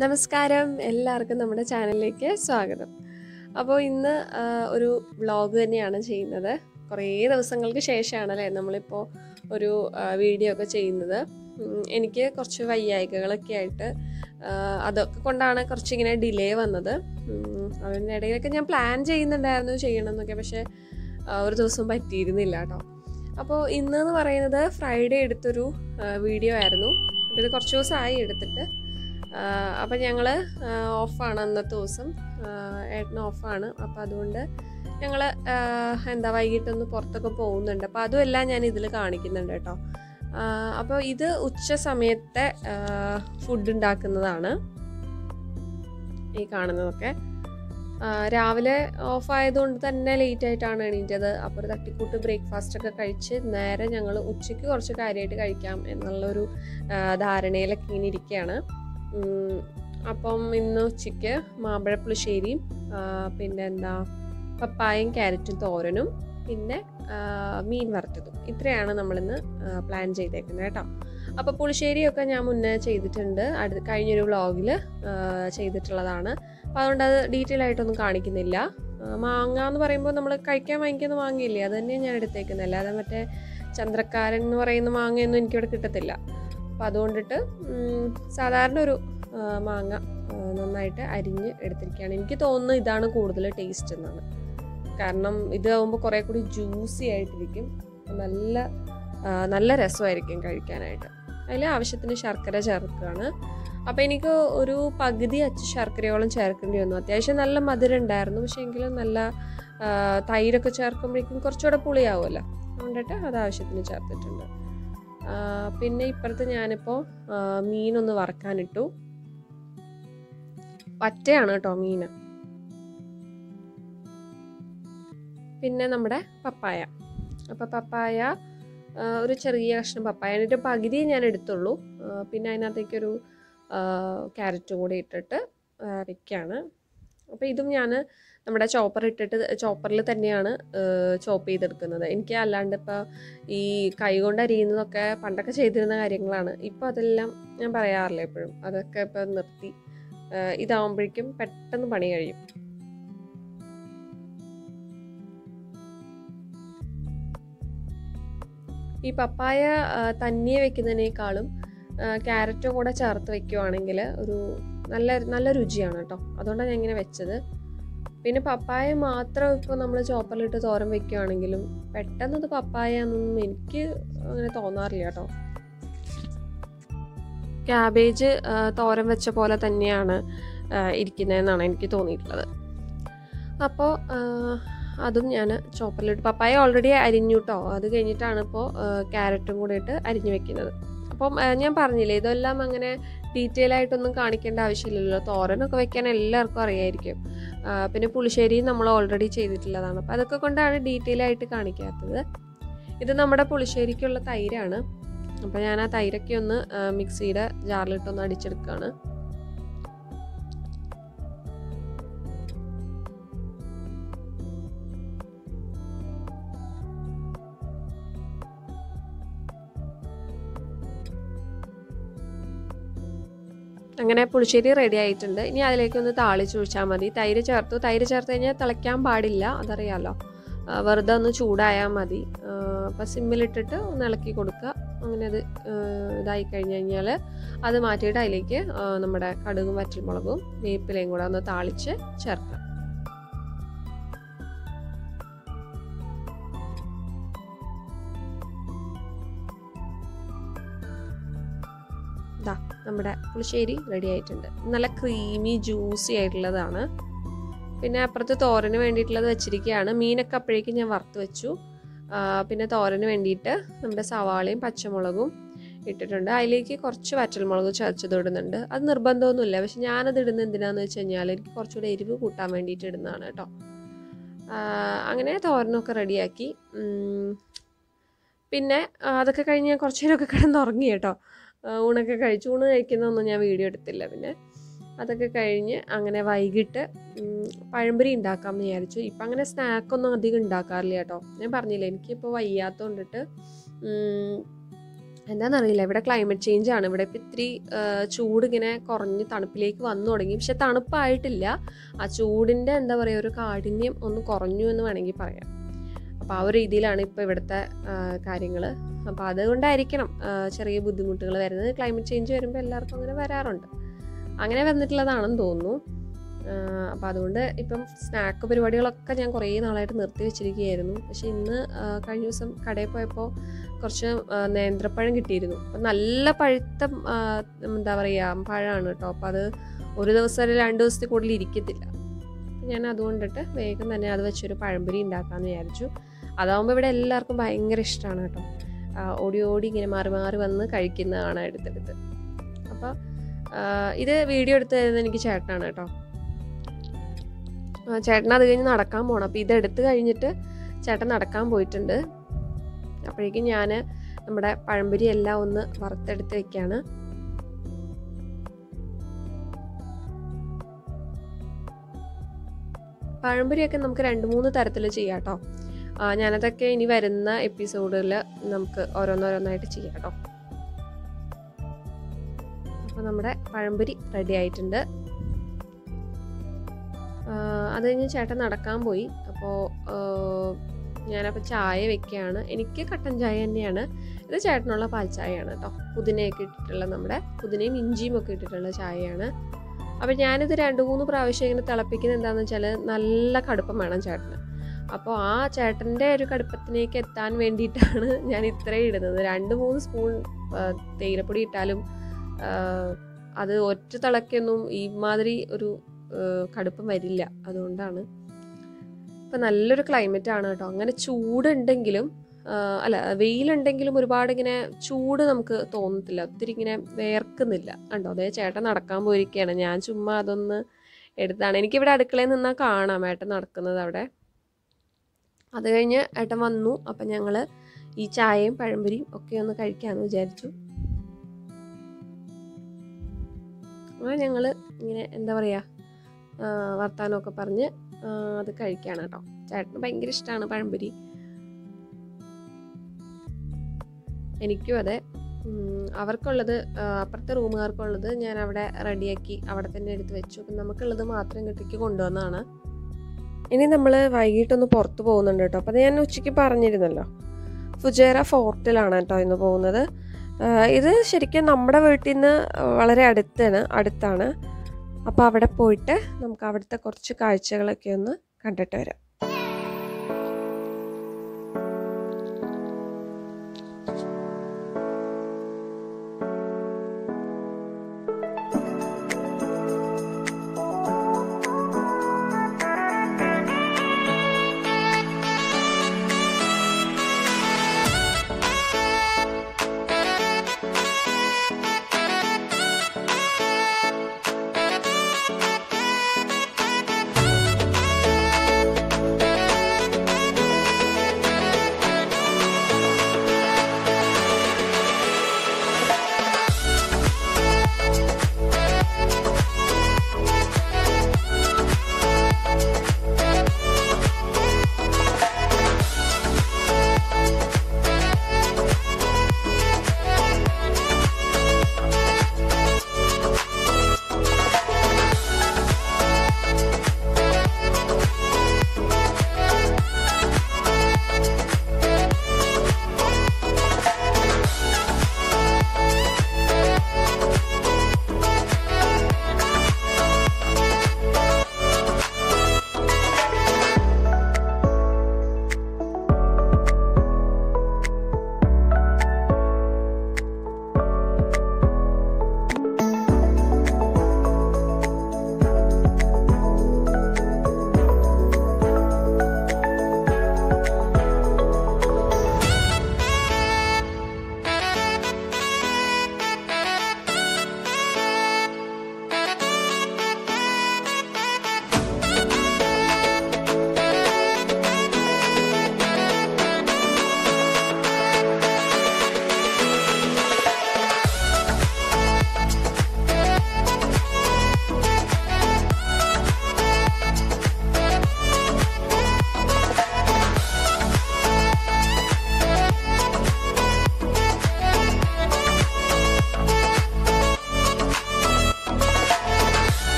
നമസ്കാരം എല്ലാവർക്കും നമ്മുടെ ചാനലിലേക്ക് സ്വാഗതം അപ്പോൾ ഇന്ന് ആ, ഒരു വ്ളോഗ് തന്നെയാണ് ചെയ്യുന്നത് കുറേ ദിവസങ്ങൾക്ക് ശേഷമാണല്ലേ നമ്മളിപ്പോൾ ഒരു ആ, വീഡിയോ ഒക്കെ ചെയ്യുന്നത് ഉം, എനിക്ക് കുറച്ച് വയ്യായികകളൊക്കെ ആയിട്ട് ആ, അതൊക്കെ കൊണ്ടാണ് കുറച്ചിങ്ങനെ ഡിലേ വന്നത് ഉം, അതിൻ്റെ ഇടയിലൊക്കെ ഞാൻ പ്ലാൻ ചെയ്യുന്നുണ്ടായിരുന്നു ചെയ്യണമെന്നൊക്കെ പക്ഷേ ആ, ഒരു ദിവസം പറ്റിയിരുന്നില്ല കേട്ടോ അപ്പോൾ ഇന്ന് എന്ന് പറയുന്നത് ഫ്രൈഡേ എടുത്തൊരു വീഡിയോ ആയിരുന്നു അപ്പോൾ ഇത് കുറച്ച് ദിവസമായി എടുത്തിട്ട് അപ്പം ഞങ്ങൾ ഓഫാണ് അന്നത്തെ ദിവസം ഏട്ടൻ ഓഫാണ് അപ്പം അതുകൊണ്ട് ഞങ്ങൾ എന്താ വൈകിട്ടൊന്ന് പുറത്തൊക്കെ പോകുന്നുണ്ട് അപ്പോൾ അതുമെല്ലാം ഞാൻ ഇതിൽ കാണിക്കുന്നുണ്ട് കേട്ടോ അപ്പോൾ ഇത് ഉച്ച സമയത്തെ ഫുഡ് ഉണ്ടാക്കുന്നതാണ് ഈ കാണുന്നതൊക്കെ ആ, രാവിലെ ഓഫ് ആയതുകൊണ്ട് തന്നെ ലേറ്റ് ആയിട്ടാണ് എണീറ്റത് അപ്പോൾ ഒരു തട്ടിക്കൂട്ട് ബ്രേക്ക്ഫാസ്റ്റ് ഒക്കെ കഴിച്ച് നേരെ ഞങ്ങൾ ഉച്ചയ്ക്ക് കുറച്ച് കാര്യമായിട്ട് കഴിക്കാം എന്നുള്ളൊരു ആ, ധാരണയിലൊക്കെ ഇങ്ങനെ ഇരിക്കുകയാണ് ഉം, അപ്പം ഇന്ന് ഉച്ചയ്ക്ക് മാമ്പഴപ്പുളിശ്ശേരിയും ആ, പിന്നെ എന്താ പപ്പായയും ക്യാരറ്റും തോരനും പിന്നെ ആ, മീൻ വറുത്തതും ഇത്രയാണ് നമ്മളിന്ന് പ്ലാൻ ചെയ്തേക്കുന്നത് കേട്ടോ അപ്പോൾ പുളിശ്ശേരിയൊക്കെ ഞാൻ മുന്നേ ചെയ്തിട്ടുണ്ട് അടുത്ത് കഴിഞ്ഞൊരു വ്ളോഗിൽ ചെയ്തിട്ടുള്ളതാണ് അപ്പോൾ അതുകൊണ്ട് അത് ഡീറ്റെയിൽ ആയിട്ടൊന്നും കാണിക്കുന്നില്ല ആ, മാങ്ങ എന്ന് പറയുമ്പോൾ നമ്മൾ കഴിക്കാൻ വാങ്ങിക്കുന്ന മാങ്ങയില്ലേ അത് തന്നെയാണ് ഞാൻ എടുത്തേക്കുന്നത് അല്ലാതെ മറ്റേ ചന്ദ്രക്കാരൻ എന്ന് പറയുന്ന മാങ്ങയൊന്നും എനിക്കിവിടെ കിട്ടത്തില്ല അപ്പോൾ അതുകൊണ്ടിട്ട് ഉം, സാധാരണ ഒരു ആ, മാങ്ങ ആ, നന്നായിട്ട് അരിഞ്ഞ് എടുത്തിരിക്കുകയാണ് എനിക്ക് തോന്നുന്നു ഇതാണ് കൂടുതൽ ടേസ്റ്റ് എന്നാണ് കാരണം ഇതാവുമ്പോൾ കുറേ കൂടി ജ്യൂസി ആയിട്ടിരിക്കും നല്ല ആ, നല്ല രസമായിരിക്കും കഴിക്കാനായിട്ട് അതിൽ ആവശ്യത്തിന് ശർക്കര ചേർക്കുകയാണ് അപ്പോൾ എനിക്ക് ഒരു പകുതി അച്ച് ശർക്കരയോളം ചേർക്കേണ്ടി വന്നു അത്യാവശ്യം നല്ല മധുരം ഉണ്ടായിരുന്നു പക്ഷേ എങ്കിലും നല്ല ആ, തൈരൊക്കെ ചേർക്കുമ്പോഴേക്കും കുറച്ചുകൂടെ പുളിയാവുമല്ലോ അതുകൊണ്ടിട്ട് അത് ആവശ്യത്തിന് ചേർത്തിട്ടുണ്ട് ആ, പിന്നെ ഇപ്പുറത്ത് ഞാനിപ്പോൾ ആ, മീനൊന്ന് വറക്കാനിട്ടു പറ്റയാണ് കേട്ടോ മീൻ പിന്നെ നമ്മുടെ പപ്പായ അപ്പോൾ പപ്പായ ആ, ഒരു ചെറിയ കഷ്ണം പപ്പായ എന്നിട്ട് പകുതി ഞാൻ എടുത്തുള്ളൂ ആ, പിന്നെ അതിനകത്തേക്കൊരു ക്യാരറ്റും കൂടി ഇട്ടിട്ട് വെക്കുകയാണ് അപ്പോൾ ഇതും ഞാൻ നമ്മുടെ ചോപ്പർ ഇട്ടിട്ട് ചോപ്പറിൽ തന്നെയാണ് ചോപ്പ് ചെയ്തെടുക്കുന്നത് എനിക്ക് അല്ലാണ്ട് ഇപ്പോൾ ഈ കൈ കൊണ്ട് അരിയുന്നതൊക്കെ പണ്ടൊക്കെ ചെയ്തിരുന്ന കാര്യങ്ങളാണ് ഇപ്പോൾ അതെല്ലാം ഞാൻ പറയാറില്ല എപ്പോഴും അതൊക്കെ ഇപ്പം നിർത്തി ആ, ഇതാവുമ്പോഴേക്കും പെട്ടെന്ന് പണി കഴിയും ഈ പപ്പായ ആ, തനിയെ വെക്കുന്നതിനേക്കാളും ക്യാരറ്റും കൂടെ ചേർത്ത് വെക്കുവാണെങ്കിൽ ഒരു നല്ല നല്ല രുചിയാണ് കേട്ടോ അതുകൊണ്ടാണ് ഞാൻ ഇങ്ങനെ വെച്ചത് പിന്നെ പപ്പായ മാത്രം ഇപ്പോൾ നമ്മൾ ചോപ്പറിലിട്ട് തോരൻ വെക്കുവാണെങ്കിലും പെട്ടെന്ന് അത് പപ്പായ എന്നൊന്നും എനിക്ക് അങ്ങനെ തോന്നാറില്ല കേട്ടോ ക്യാബേജ് ആ, തോരൻ വെച്ച പോലെ തന്നെയാണ് ആ, ഇരിക്കുന്നതെന്നാണ് എനിക്ക് തോന്നിയിട്ടുള്ളത് അപ്പോൾ അതും ഞാൻ ചോപ്പറിലിട്ട് പപ്പായ ഓൾറെഡി അരിഞ്ഞു കേട്ടോ അത് കഴിഞ്ഞിട്ടാണ് ഇപ്പോൾ ക്യാരറ്റും കൂടെ ഇട്ട് അരിഞ്ഞു വെക്കുന്നത് അപ്പം ആ, ഞാൻ പറഞ്ഞില്ലേ ഇതെല്ലാം അങ്ങനെ ഡീറ്റെയിൽ ആയിട്ടൊന്നും കാണിക്കേണ്ട ആവശ്യമില്ലല്ലോ തോരനൊക്കെ വെക്കാൻ എല്ലാവർക്കും അറിയായിരിക്കും ആ, പിന്നെ പുളിശ്ശേരിയും നമ്മൾ ഓൾറെഡി ചെയ്തിട്ടുള്ളതാണ് അപ്പോൾ അതൊക്കെ കൊണ്ടാണ് ഡീറ്റെയിൽ ആയിട്ട് കാണിക്കാത്തത് ഇത് നമ്മുടെ പുളിശ്ശേരിക്കുള്ള തൈരാണ് അപ്പോൾ ഞാൻ ആ തൈരൊക്കെ ഒന്ന് ആ, മിക്സിയുടെ ജാറിലിട്ടൊന്ന് അടിച്ചെടുക്കുകയാണ് അങ്ങനെ പുളിശ്ശേരി റെഡി ആയിട്ടുണ്ട് ഇനി അതിലേക്ക് ഒന്ന് താളിച്ച് ഒഴിച്ചാൽ മതി തൈര് ചേർത്തു തൈര് ചേർത്ത് കഴിഞ്ഞാൽ തിളയ്ക്കാൻ പാടില്ല അതറിയാലോ ആ, വെറുതെ ഒന്ന് ചൂടായാൽ മതി അപ്പം സിമ്മിലിട്ടിട്ട് ഒന്ന് ഇളക്കി കൊടുക്കുക അങ്ങനെ അത് ആ, ഇതായി കഴിഞ്ഞ് കഴിഞ്ഞാൽ അത് മാറ്റിയിട്ട് അതിലേക്ക് ആ, നമ്മുടെ കടുകും വറ്റൽമുളകും വേപ്പിലയും കൂടെ ഒന്ന് താളിച്ച് ചേർക്കാം ദാ നമ്മുടെ പുളിശ്ശേരി റെഡി ആയിട്ടുണ്ട് നല്ല ക്രീമി ജ്യൂസി ആയിട്ടുള്ളതാണ് പിന്നെ അപ്പുറത്ത് തോരന് വേണ്ടിയിട്ടുള്ളത് വെച്ചിരിക്കുകയാണ് മീനൊക്കെ അപ്പോഴേക്കും ഞാൻ വറുത്ത് വെച്ചു ആ, പിന്നെ തോരന് വേണ്ടിയിട്ട് നമ്മുടെ സവാളയും പച്ചമുളകും ഇട്ടിട്ടുണ്ട് അതിലേക്ക് കുറച്ച് വറ്റൽമുളക് ചതച്ചത് ഇടുന്നുണ്ട് അത് നിർബന്ധമൊന്നുമില്ല പക്ഷെ ഞാനത് ഇടുന്നത് എന്തിനാന്ന് വെച്ച് കഴിഞ്ഞാൽ എനിക്ക് കുറച്ചുകൂടെ എരിവ് കൂട്ടാൻ വേണ്ടിയിട്ട് ഇടുന്നതാണ് കേട്ടോ ആ, അങ്ങനെ തോരനൊക്കെ റെഡിയാക്കി ഉം, പിന്നെ ആ, അതൊക്കെ കഴിഞ്ഞ് ഞാൻ കുറച്ച് നേരമൊക്കെ കിടന്നുറങ്ങി കേട്ടോ ആ, ഊണൊക്കെ കഴിച്ചു ഊണ് കഴിക്കുന്നതൊന്നും ഞാൻ വീഡിയോ എടുത്തില്ല പിന്നെ അതൊക്കെ കഴിഞ്ഞ് അങ്ങനെ വൈകിട്ട് ഉം, പഴംപൊരി ഉണ്ടാക്കാമെന്ന് വിചാരിച്ചു ഇപ്പം അങ്ങനെ സ്നാക്കൊന്നും അധികം ഉണ്ടാക്കാറില്ല കേട്ടോ ഞാൻ പറഞ്ഞില്ലേ എനിക്കിപ്പോൾ വയ്യാത്തത് കൊണ്ടിട്ട് ഉം, എന്താണെന്നറിയില്ല ഇവിടെ ക്ലൈമറ്റ് ചേഞ്ച് ആണ് ഇവിടെ ഇപ്പം ഇത്തിരി ആ, ചൂട് ഇങ്ങനെ കുറഞ്ഞ് തണുപ്പിലേക്ക് വന്നു തുടങ്ങി പക്ഷെ തണുപ്പായിട്ടില്ല ആ ചൂടിൻ്റെ എന്താ പറയുക ഒരു കാഠിന്യം ഒന്ന് കുറഞ്ഞു എന്ന് വേണമെങ്കിൽ പറയാം അപ്പോൾ ആ ഒരു രീതിയിലാണ് ഇപ്പോൾ ഇവിടുത്തെ കാര്യങ്ങൾ അപ്പോൾ അതുകൊണ്ടായിരിക്കണം ആ, ചെറിയ ബുദ്ധിമുട്ടുകൾ വരുന്നത് ക്ലൈമറ്റ് ചേഞ്ച് വരുമ്പോൾ എല്ലാവർക്കും അങ്ങനെ വരാറുണ്ട് അങ്ങനെ വന്നിട്ടുള്ളതാണെന്ന് തോന്നുന്നു അപ്പോൾ അതുകൊണ്ട് ഇപ്പം സ്നാക്ക് പരിപാടികളൊക്കെ ഞാൻ കുറേ നാളായിട്ട് നിർത്തി വെച്ചിരിക്കുകയായിരുന്നു പക്ഷെ ഇന്ന് ആ, കഴിഞ്ഞ ദിവസം കടയിൽ പോയപ്പോൾ കുറച്ച് ആ, നേന്ത്രപ്പഴം കിട്ടിയിരുന്നു അപ്പം നല്ല പഴുത്ത ആ, എന്താ പറയുക പഴമാണ് കേട്ടോ അപ്പോൾ അത് ഒരു ദിവസം അല്ലെങ്കിൽ രണ്ട് ദിവസത്തിൽ കൂടുതൽ ഇരിക്കത്തില്ല അപ്പം ഞാൻ അതുകൊണ്ടിട്ട് വേഗം തന്നെ അത് വെച്ചൊരു പഴംപൊരി ഉണ്ടാക്കാമെന്ന് വിചാരിച്ചു അതാകുമ്പോൾ ഇവിടെ എല്ലാവർക്കും ഭയങ്കര ഇഷ്ടമാണ് കേട്ടോ ആ, ഓടി ഓടി ഇങ്ങനെ മാറി മാറി വന്ന് കഴിക്കുന്നതാണ് എടുത്തെടുത്ത് അപ്പോൾ ഇത് വീഡിയോ എടുത്ത് തരുന്നത് എനിക്ക് ചേട്ടനാണ് കേട്ടോ ആ, ചേട്ടൻ അത് കഴിഞ്ഞ് നടക്കാൻ പോകണം അപ്പോൾ ഇതെടുത്ത് കഴിഞ്ഞിട്ട് ചേട്ടൻ നടക്കാൻ പോയിട്ടുണ്ട് അപ്പോഴേക്കും ഞാൻ നമ്മുടെ പഴംപൊരി എല്ലാം ഒന്ന് വറുത്തെടുത്ത് വെക്കുകയാണ് പഴംപൊരിയൊക്കെ നമുക്ക് രണ്ട് മൂന്ന് തരത്തിൽ ചെയ്യാം കേട്ടോ ആ, ഞാനതൊക്കെ ഇനി വരുന്ന എപ്പിസോഡിൽ നമുക്ക് ഓരോന്നോരോന്നായിട്ട് ചെയ്യാം കേട്ടോ അപ്പോൾ നമ്മുടെ പഴംപൊരി റെഡി ആയിട്ടുണ്ട് ആ, അത് കഴിഞ്ഞ് ചേട്ടൻ നടക്കാൻ പോയി അപ്പോൾ ഞാനപ്പോൾ ചായ വെക്കുകയാണ് എനിക്ക് കട്ടൻ ചായ തന്നെയാണ് ഇത് ചേട്ടനുള്ള പാൽ ചായയാണ് കേട്ടോ പുതിനയൊക്കെ ഇട്ടിട്ടുള്ള നമ്മുടെ പുതിനയും ഇഞ്ചിയും ഒക്കെ ഇട്ടിട്ടുള്ള ചായയാണ് അപ്പോൾ ഞാനിത് രണ്ട് മൂന്ന് പ്രാവശ്യം ഇങ്ങനെ തിളപ്പിക്കുന്നത് എന്താണെന്ന് വെച്ചാൽ നല്ല കടുപ്പം വേണം ചേട്ടന് അപ്പോൾ ആ ചേട്ടൻ്റെ ഒരു കടുപ്പത്തിലേക്ക് എത്താൻ വേണ്ടിയിട്ടാണ് ഞാൻ ഇത്രയും ഇടുന്നത് രണ്ട് മൂന്ന് സ്പൂൺ ആ, തേയിലപ്പൊടി ഇട്ടാലും ആ, അത് ഒറ്റ തിളക്കൊന്നും ഈ മാതിരി ഒരു ആ, കടുപ്പം വരില്ല അതുകൊണ്ടാണ് ഇപ്പം നല്ലൊരു ക്ലൈമറ്റ് ആണ് കേട്ടോ അങ്ങനെ ചൂടുണ്ടെങ്കിലും ആ, അല്ല വെയിലുണ്ടെങ്കിലും ഒരുപാട് ഇങ്ങനെ ചൂട് നമുക്ക് തോന്നത്തില്ല ഒത്തിരി ഇങ്ങനെ വേർക്കുന്നില്ല കണ്ടോ അതേ ചേട്ടൻ നടക്കാൻ പോയിരിക്കുകയാണ് ഞാൻ ചുമ്മാ അതൊന്ന് എടുത്താണ് എനിക്കിവിടെ അടുക്കളയിൽ നിന്നാൽ കാണാം ഏട്ടൻ നടക്കുന്നത് അവിടെ അത് കഴിഞ്ഞ് ഏട്ടൻ വന്നു അപ്പം ഞങ്ങൾ ഈ ചായയും പഴംപൊരിയും ഒക്കെ ഒന്ന് കഴിക്കാമെന്ന് വിചാരിച്ചു അങ്ങനെ ഞങ്ങൾ ഇങ്ങനെ എന്താ പറയുക വർത്താനമൊക്കെ പറഞ്ഞ് ആ, അത് കഴിക്കുകയാണ് കേട്ടോ ചേട്ടന് ഭയങ്കര ഇഷ്ടമാണ് പഴംപൊരി എനിക്കും അതെ ഉം, അവർക്കുള്ളത് ആ, അപ്പുറത്തെ റൂമുകാർക്കുള്ളത് ഞാൻ അവിടെ റെഡിയാക്കി അവിടെ തന്നെ എടുത്ത് വെച്ചു അപ്പം നമുക്കുള്ളത് മാത്രം ഇങ്ങോട്ടേക്ക് കൊണ്ടുവന്നതാണ് ഇനി നമ്മൾ വൈകിട്ടൊന്ന് പുറത്ത് പോകുന്നുണ്ട് കേട്ടോ അപ്പോൾ അത് ഞാൻ ഉച്ചയ്ക്ക് പറഞ്ഞിരുന്നല്ലോ ഫുജേറ ഫോർട്ടിലാണ് കേട്ടോ ഇന്ന് പോകുന്നത് ആ, ഇത് ശരിക്കും നമ്മുടെ വീട്ടിൽ നിന്ന് വളരെ അടുത്താണ് അടുത്താണ് അപ്പോൾ അവിടെ പോയിട്ട് നമുക്ക് അവിടുത്തെ കുറച്ച് കാഴ്ചകളൊക്കെ ഒന്ന് കണ്ടിട്ട് വരാം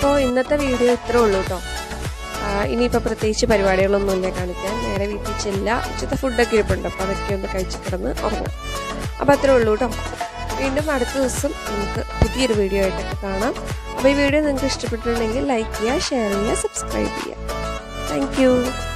അപ്പോൾ ഇന്നത്തെ വീഡിയോ ഇത്രേ ഉള്ളൂ കേട്ടോ ഇനിയിപ്പോൾ പ്രത്യേകിച്ച് പരിപാടികളൊന്നുമില്ല കാണിക്കാൻ നേരെ വീട്ടിൽ ചെല്ല ഉച്ചത്തെ ഫുഡൊക്കെ ഇരിപ്പുണ്ട് അപ്പോൾ അതൊക്കെ ഒന്ന് കഴിച്ച് കിടന്ന് ഉറങ്ങാം അപ്പോൾ അത്രേ ഉള്ളൂ കേട്ടോ വീണ്ടും അടുത്ത ദിവസം നമുക്ക് പുതിയൊരു വീഡിയോ ആയിട്ടൊക്കെ കാണാം അപ്പോൾ ഈ വീഡിയോ നിങ്ങൾക്ക് ഇഷ്ടപ്പെട്ടിട്ടുണ്ടെങ്കിൽ ലൈക്ക് ചെയ്യുക ഷെയർ ചെയ്യുക സബ്സ്ക്രൈബ് ചെയ്യുക താങ്ക്